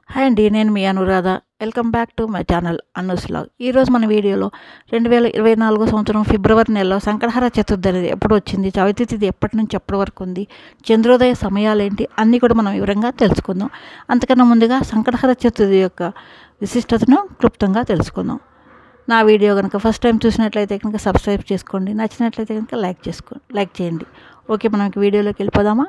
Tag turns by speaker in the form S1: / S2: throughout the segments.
S1: hi అండి నేను మీ Anuradha welcome back to my channel Annu's log ఈరోజు మన వీడియోలో రెండు వేల ఇరవై నాలుగో సంవత్సరం ఫిబ్రవరి నెలలో సంకటహర చతుర్థి అనేది ఎప్పుడు వచ్చింది చవితి తిథి ఎప్పటి నుంచి ఎప్పటి వరకు ఉంది చంద్రోదయ సమయాలు ఏంటి అన్నీ కూడా మనం వివరంగా తెలుసుకుందాం అంతకన్నా ముందుగా సంకటహర చతుర్థి యొక్క విశిష్టతను క్లుప్తంగా తెలుసుకుందాం నా వీడియో కనుక ఫస్ట్ టైం చూసినట్లయితే కనుక సబ్స్క్రైబ్ చేసుకోండి నచ్చినట్లయితే కనుక లైక్ చేసుకో లైక్ చేయండి ఓకే మనకి వీడియోలోకి వెళ్ళిపోదామా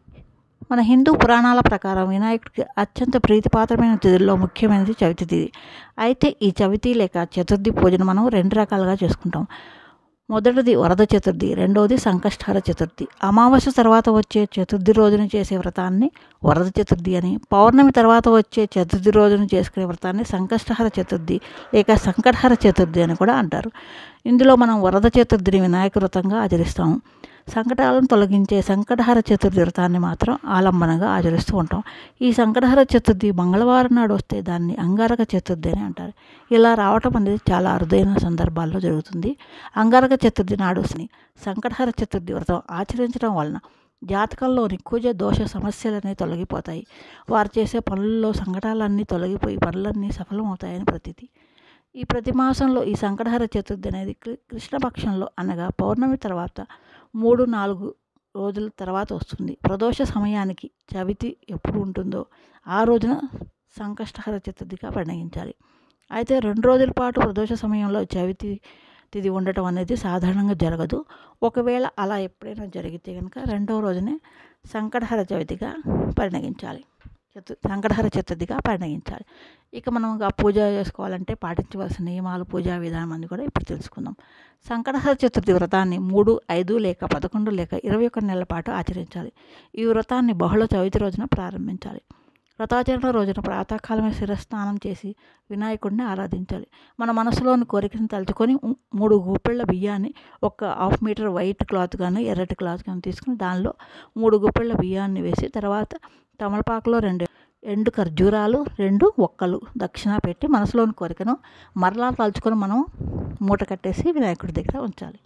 S1: మన హిందూ పురాణాల ప్రకారం వినాయకుడికి అత్యంత ప్రీతిపాత్రమైన తిథుల్లో ముఖ్యమైనది చవితి తిథి అయితే ఈ చవితి లేక చతుర్థి పూజను మనం రెండు రకాలుగా చేసుకుంటాం మొదటిది వరద చతుర్థి రెండవది సంకష్టహర చతుర్థి అమావాస్య తర్వాత వచ్చే చతుర్థి రోజున చేసే వ్రతాన్ని వరద చతుర్థి అని పౌర్ణమి తర్వాత వచ్చే చతుర్థి రోజున చేసుకునే వ్రతాన్ని సంకష్టహర చతుర్థి లేక సంకటహర చతుర్థి అని కూడా అంటారు ఇందులో మనం వరద చతుర్థిని వినాయక వ్రతంగా ఆచరిస్తాము సంకటాలను తొలగించే సంకటహర చతుర్థి వ్రతాన్ని మాత్రం ఆలంబనగా ఆచరిస్తూ ఉంటాం ఈ సంకటహర చతుర్థి మంగళవారం నాడు వస్తే దాన్ని అంగారక చతుర్థి అని అంటారు ఇలా రావటం అనేది చాలా అరుదైన సందర్భాల్లో జరుగుతుంది అంగారక చతుర్థి నాడు సంకటహర చతుర్థి వ్రతం ఆచరించడం వలన జాతకంలోని కుజ దోష సమస్యలన్నీ తొలగిపోతాయి వారు చేసే పనుల్లో సంకటాలన్నీ తొలగిపోయి పనులన్నీ సఫలమవుతాయని ప్రతీతి ఈ ప్రతి మాసంలో ఈ సంకటహర చతుర్థి అనేది కృష్ణపక్షంలో అనగా పౌర్ణమి తర్వాత మూడు నాలుగు రోజుల తర్వాత వస్తుంది ప్రదోష సమయానికి చవితి ఎప్పుడు ఉంటుందో ఆ రోజున సంకష్టహర చతుర్థిగా పరిగణించాలి అయితే రెండు రోజుల పాటు ప్రదోష సమయంలో చవితి తిథి ఉండటం అనేది సాధారణంగా జరగదు ఒకవేళ అలా ఎప్పుడైనా జరిగితే కనుక రెండవ రోజునే సంకటహర చవితిగా పరిగణించాలి చతు సంకటహర చతుర్థిగా పరిగణించాలి ఇక మనం ఆ పూజ చేసుకోవాలంటే పాటించవలసిన నియమాలు పూజా విధానం అని కూడా ఇప్పుడు తెలుసుకుందాం సంకటహర చతుర్థి వ్రతాన్ని మూడు ఐదు లేక పదకొండు లేక ఇరవై ఒక్క నెలల పాటు ఆచరించాలి ఈ వ్రతాన్ని బహుళ చవితి రోజున ప్రారంభించాలి వ్రతాచరణ రోజున ప్రాతకాలమే శిరస్నానం చేసి వినాయకుడిని ఆరాధించాలి మన మనసులోని కోరికను తలుచుకొని మూడు గుప్పెళ్ళ బియ్యాన్ని ఒక హాఫ్ మీటర్ వైట్ క్లాత్ కానీ ఎర్రటి క్లాత్ కానీ తీసుకుని దానిలో మూడు గుప్పెళ్ళ బియ్యాన్ని వేసి తర్వాత తమలపాకులో రెండు ఎండు ఖర్జూరాలు రెండు ఒక్కలు దక్షిణ పెట్టి మనసులోని కోరికను మరలా తలుచుకొని మనం మూట కట్టేసి వినాయకుడి దగ్గర ఉంచాలి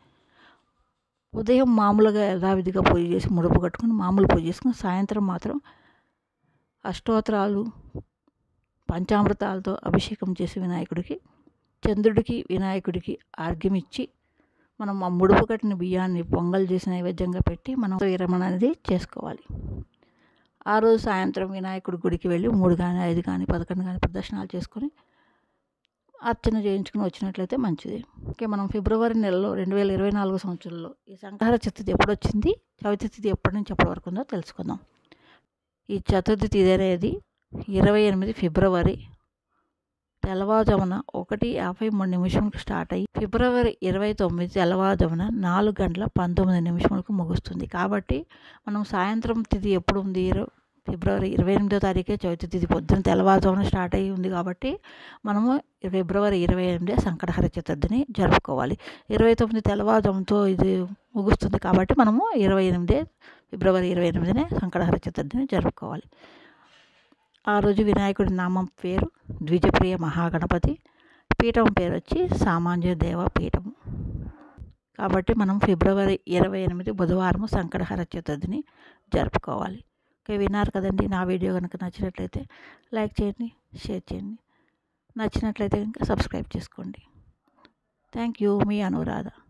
S1: ఉదయం మామూలుగా యథావిధిగా పూజ చేసి ముడుపు కట్టుకుని మామూలు పూజ చేసుకుని సాయంత్రం మాత్రం అష్టోత్తరాలు పంచామృతాలతో అభిషేకం చేసి వినాయకుడికి చంద్రుడికి వినాయకుడికి ఆర్ఘ్యం ఇచ్చి మనం ఆ ముడుపు కట్టిన బియ్యాన్ని పొంగల్ చేసి నైవేద్యంగా పెట్టి మనం విరమణ అనేది చేసుకోవాలి ఆ రోజు సాయంత్రం వినాయకుడి గుడికి వెళ్ళి మూడు కానీ ఐదు కానీ పదకొండు కానీ ప్రదర్శనాలు చేసుకొని అర్చన చేయించుకుని వచ్చినట్లయితే మంచిది ఓకే మనం ఫిబ్రవరి నెలలో రెండు వేల ఇరవై నాలుగు సంవత్సరంలో ఈ సంకటహర చతుర్థి ఎప్పుడు వచ్చింది చవితి తిథి ఎప్పటి నుంచి ఎప్పటి వరకు ఉందో తెలుసుకుందాం ఈ చతుర్థి తిథి అనేది ఇరవై ఎనిమిది ఫిబ్రవరి తెల్లవారుజామున ఒకటి యాభై మూడు నిమిషంకి స్టార్ట్ అయ్యి ఫిబ్రవరి ఇరవై తొమ్మిది తెల్లవారుజామున నాలుగు గంటల పంతొమ్మిది నిమిషములకు ముగుస్తుంది కాబట్టి మనం సాయంత్రం తిథి ఎప్పుడు ఉంది ఫిబ్రవరి ఇరవై ఎనిమిదో తారీఖే చవితి తిథి పొద్దున తెల్లవారుజామున స్టార్ట్ అయ్యి ఉంది కాబట్టి మనము ఫిబ్రవరి ఇరవై ఎనిమిదే సంకటహర చతుర్థిని జరుపుకోవాలి ఇరవై తొమ్మిది తెల్లవారుజాముతో ఇది ముగుస్తుంది కాబట్టి మనము ఇరవై ఎనిమిదే ఫిబ్రవరి ఇరవై ఎనిమిదినే సంకటహర చతుర్థిని జరుపుకోవాలి ఆ రోజు వినాయకుడి నామం పేరు ద్విజప్రియ మహాగణపతి పీఠం పేరు వచ్చి సామాన్య దేవ పీఠం కాబట్టి మనం ఫిబ్రవరి ఇరవై ఎనిమిది బుధవారం సంకటహర చతుర్థిని జరుపుకోవాలి ఓకే విన్నారు కదండి నా వీడియో కనుక నచ్చినట్లయితే లైక్ చేయండి షేర్ చేయండి నచ్చినట్లయితే కనుక సబ్స్క్రైబ్ చేసుకోండి థ్యాంక్ యూ మీ అనురాధ